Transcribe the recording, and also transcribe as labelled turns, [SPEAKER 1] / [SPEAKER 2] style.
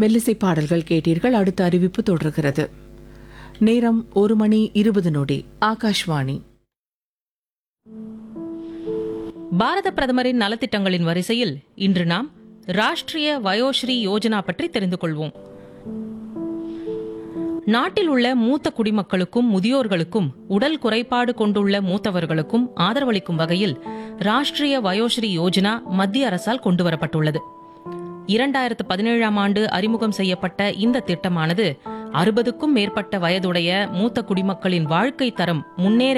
[SPEAKER 1] மெல்லிசை பாடல்கள் கேட்டீர்கள் அடுத்த அறிவிப்பு தொடர்கிறது நேரம் ஒரு மணி இருபது நொடி ஆகாஷ்வாணி
[SPEAKER 2] பாரத பிரதமரின் நலத்திட்டங்களின் வரிசையில் இன்று நாம் ராஷ்டிரிய வயோஸ்ரீ யோஜனா பற்றி தெரிந்து கொள்வோம் நாட்டில் உள்ள மூத்த குடிமக்களுக்கும் முதியோர்களுக்கும் உடல் குறைபாடு கொண்டுள்ள மூத்தவர்களுக்கும் ஆதரவளிக்கும் வகையில் ராஷ்டிரிய வயோஸ்ரீ யோஜனா மத்திய அரசால் கொண்டுவரப்பட்டுள்ளது இரண்டாயிரத்து பதினேழாம் ஆண்டு அறிமுகம் செய்யப்பட்ட இந்த திட்டமானது அறுபதுக்கும் மேற்பட்ட வயதுடைய மூத்த குடிமக்களின் வாழ்க்கை தரம் முன்னேற